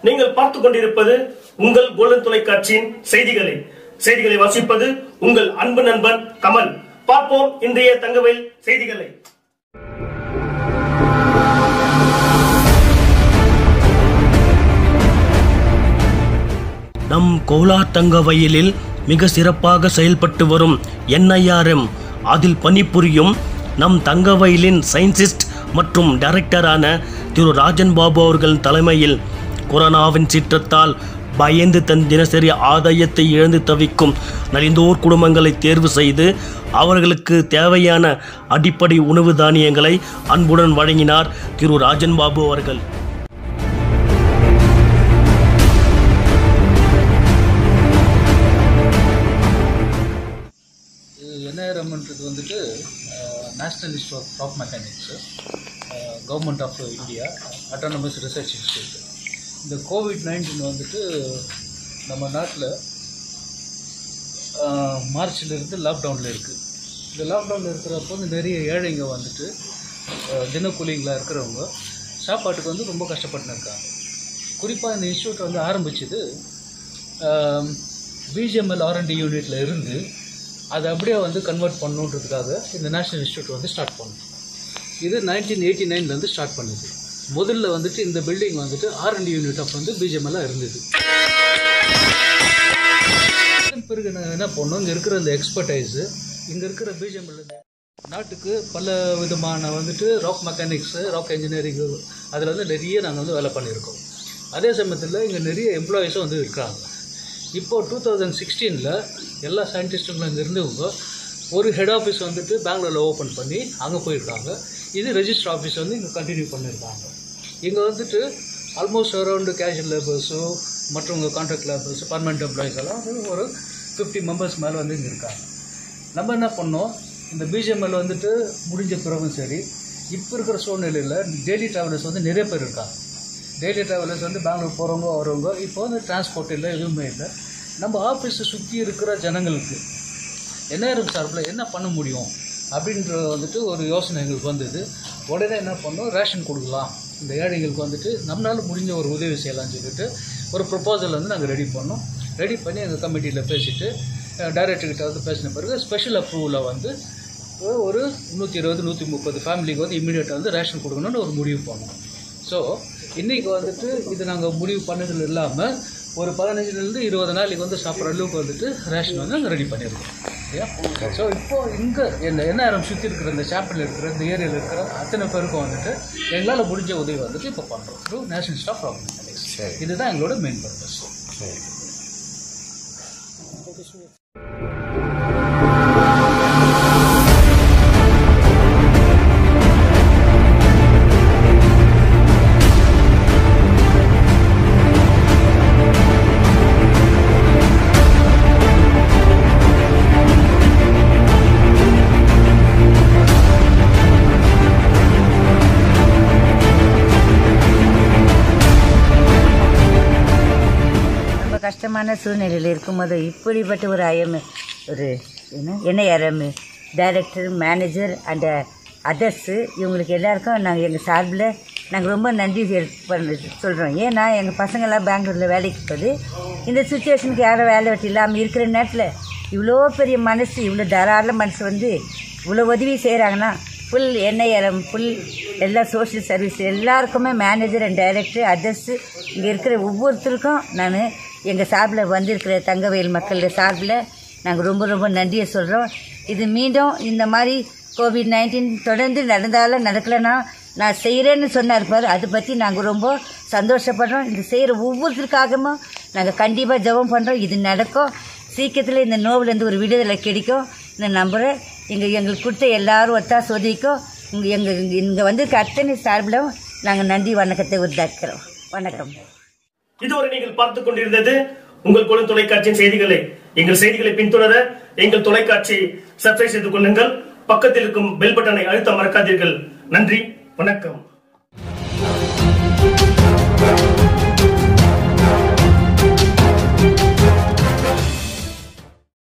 நீங்கள் பார்த்துக் கொண்டிருப்பது உங்கள் கோல்டன் தொலைக்காட்சியின் செய்திகளை செய்திகளை வாசிப்பது உங்கள் அன்பு நண்பன் கமல் பார்ப்போம் இன்றைய தங்கவயல் செய்திகளை நம் கோலார் தங்க வயலில் மிக சிறப்பாக செயல்பட்டு வரும் என்ஐஆர்எம் அதில் பணிபுரியும் நம் தங்க வயலின் சயின்டிஸ்ட் மற்றும் டைரக்டரான திரு ராஜன் பாபு அவர்கள் தலைமையில் கொரோனாவின் சீற்றத்தால் பயந்து தன் தினசரி ஆதாயத்தை இழந்து தவிக்கும் நலிந்தோர் குடும்பங்களை தேர்வு செய்து அவர்களுக்கு தேவையான அடிப்படை உணவு தானியங்களை அன்புடன் வழங்கினார் திரு ராஜன் பாபு அவர்கள் இது என்ஐஆர்எம்ன்றது வந்துட்டு நேஷ்னல் இன்ஸ்டியூட் ஆஃப் டாப் mechanics government of India autonomous research institute இந்த கோவிட் நைன்டீன் வந்துட்டு நம்ம நாட்டில் மார்ச்லேருந்து லாக்டவுனில் இருக்குது இந்த லாக்டவுனில் இருக்கிறப்போ வந்து நிறைய ஏழைங்க வந்துட்டு அஹ், தினக்கூலிங்களாக இருக்கிறவங்க சாப்பாட்டுக்கு வந்து ரொம்ப கஷ்டப்பட்டுன்னு இருக்காங்க குறிப்பாக இந்த இன்ஸ்டியூட் வந்து ஆரம்பிச்சது பிஜிஎம்எல் ஆர்என்டி யூனிட்டில் இருந்து அதை அப்படியே வந்து கன்வெர்ட் பண்ணணுன்றதுக்காக இந்த நேஷனல் இன்ஸ்டியூட் வந்து ஸ்டார்ட் பண்ணோம் இது நைன்டீன் எயிட்டி நைன்லேருந்து ஸ்டார்ட் பண்ணுது முதல்ல வந்துட்டு இந்த பில்டிங் வந்துட்டு ஆர்என்டி யூனிட் ஆஃப் வந்து பிஜிஎம்எல்லாம் இருந்தது அதன் பிறகு நாங்கள் என்ன பண்ணோம் இங்கே இருக்கிற இந்த எக்ஸ்பர்டைஸு இங்கே இருக்கிற பிஜிஎம்எல் நாட்டுக்கு பல விதமான வந்துட்டு ராக் மெக்கானிக்ஸு ராக் இன்ஜினியரிங் அதில் வந்து நிறைய நாங்கள் வந்து வேலை பண்ணியிருக்கோம் அதே சமயத்தில் இங்கே நிறைய எம்ப்ளாயீஸும் வந்து இருக்காங்க இப்போ டூ தௌசண்ட் சிக்ஸ்டீனில் எல்லா சயின்டிஸ்ட்டுங்களும் இங்கே இருந்தவங்க ஒரு ஹெட் ஆஃபீஸ் வந்துட்டு பெங்களூரில் ஓப்பன் பண்ணி அங்கே போயிருக்காங்க இது ரெஜிஸ்டர் ஆஃபீஸ் வந்து இங்கே கண்டினியூ பண்ணியிருக்காங்க இங்கே வந்துட்டு ஆல்மோஸ்ட் அரௌண்டு கேஷுவல் லேபர்ஸு மற்றவங்க கான்ட்ராக்ட் லேபர்ஸ் பர்மனெண்ட் எம்ப்ளாயிஸ் எல்லாம் வந்து ஒரு ஃபிஃப்டி மெம்பர்ஸ் மேலே வந்து இங்கே இருக்காங்க நம்ம என்ன பண்ணோம் இந்த பிஜிஎம்எல் வந்துட்டு முடிஞ்ச பிறகும் சரி இப்போ இருக்கிற சூழ்நிலையில் டெய்லி ட்ராவலர்ஸ் வந்து நிறைய பேர் இருக்காங்க டெய்லி ட்ராவலர்ஸ் வந்து பெங்களூர் போகிறவங்க வரவங்க இப்போ வந்து டிரான்ஸ்போர்ட் இல்லை எதுவுமே இல்லை நம்ம ஆஃபீஸை சுற்றி இருக்கிற ஜனங்களுக்கு என்ஆர்எம் சார்பில் என்ன பண்ண முடியும் அப்படின்ற வந்துட்டு ஒரு யோசனை எங்களுக்கு வந்தது உடனே என்ன பண்ணோம் ரேஷன் கொடுக்கலாம் இந்த ஏழைங்களுக்கு வந்துட்டு நம்மளால் முடிஞ்ச ஒரு உதவி செய்யலாம்னு சொல்லிட்டு ஒரு ப்ரொபோசல் வந்து நாங்கள் ரெடி பண்ணோம் ரெடி பண்ணி எங்கள் கமிட்டியில் பேசிட்டு டைரக்டர்கிட்ட வந்து பேசின பிறகு ஸ்பெஷல் அப்ரூவலில் வந்து ஒரு நூற்றி இருபது நூற்றி முப்பது ஃபேமிலிக்கு வந்து இமீடியட்டாக வந்து ரேஷன் கொடுக்கணும்னு ஒரு முடிவு பண்ணோம் ஸோ இன்றைக்கி வந்துட்டு இது நாங்கள் முடிவு பண்ணதில் இல்லாமல் ஒரு பதினஞ்சுலேருந்து இருபது நாளைக்கு வந்து சாப்பிட்ற அளவுக்கு வந்துட்டு ரேஷன் வந்து நாங்கள் ரெடி பண்ணியிருக்கோம் சரியா ஸோ இப்போ இங்கே இந்த என்ஆர்எம் சுற்றி இருக்கிற இந்த சாப்பிள் இருக்கிற இந்த ஏரியாவில் இருக்கிற அத்தனை பேருக்கும் வந்துட்டு எங்களால் முடிஞ்ச உதவி வந்துட்டு இப்போ பண்ணுறோம் த்ரூ நேஷனல் ஸ்டாஃப் ஆர்கனைசேஷன் இதுதான் எங்களோட மெயின் பர்பஸ் ரொம்ப கஷ்டமான சூழ்நிலையில் இருக்கும்போது இப்படிப்பட்ட ஒரு ஐஎம் ஒரு என்ன NIRM director manager and others இவங்களுக்கு எல்லாருக்கும் நாங்கள் எங்கள் சார்பில் நாங்கள் ரொம்ப நன்றி செல்~ பண்ண சொல்கிறோம் ஏன்னா எங்கள் பசங்கள்லாம் பெங்களூரில் வேலைக்கு போகுது இந்த சுச்சுவேஷனுக்கு யாரும் வேலை வெட்டி இல்லாமல் இருக்கிற நேரத்தில் இவ்வளோ பெரிய மனசு இவ்வளோ தாராள மனசு வந்து இவ்வளோ உதவி செய்கிறாங்கன்னா ஃபுல் என்ஐஆர்எம் ஃபுல் எல்லா சோஷியல் சர்வீஸ் எல்லாருக்குமே மேனேஜர் அண்ட் டைரக்டர் அதர்ஸு இங்கே இருக்கிற ஒவ்வொருத்தருக்கும் நான் எங்கள் சார்பில் வந்திருக்கிற தங்கவயல் மக்களோட சார்பில் நாங்கள் ரொம்ப ரொம்ப நன்றியை சொல்கிறோம் இது மீண்டும் இந்த மாதிரி கோவிட் நைன்டீன் தொடர்ந்து நடந்தாலும் நடக்கலைன்னா நான் செய்கிறேன்னு சொன்னார் பாரு அதை பற்றி நாங்கள் ரொம்ப சந்தோஷப்படுறோம் இது செய்கிற ஒவ்வொருத்தருக்காகவும் நாங்கள் கண்டிப்பாக ஜெபம் பண்ணுறோம் இது நடக்கும் சீக்கிரத்தில் இந்த நோவிலேருந்து ஒரு விடுதலை கிடைக்கும் நான் நம்புகிறேன் எங்கள் எங்களுக்கு கொடுத்த எல்லாரும் ஒத்தாசு உதவிக்கும் இங்கே எங்கள் இங்கே வந்து அத்தனை சார்பிலும் நாங்கள் நன்றி வணக்கத்தை உருதாக்கிறோம் வணக்கம் இதுவரை நீங்கள் பார்த்துக் கொண்டிருந்தது உங்கள் குழு தொலைக்காட்சியின் செய்திகளை எங்கள் செய்திகளை பின்தொடர எங்கள் தொலைக்காட்சி சப்ஸ்கிரைப் செய்து கொள்ளுங்கள் பக்கத்தில் இருக்கும் பெல் பட்டனை அழுத்த மறக்காதீர்கள் நன்றி வணக்கம்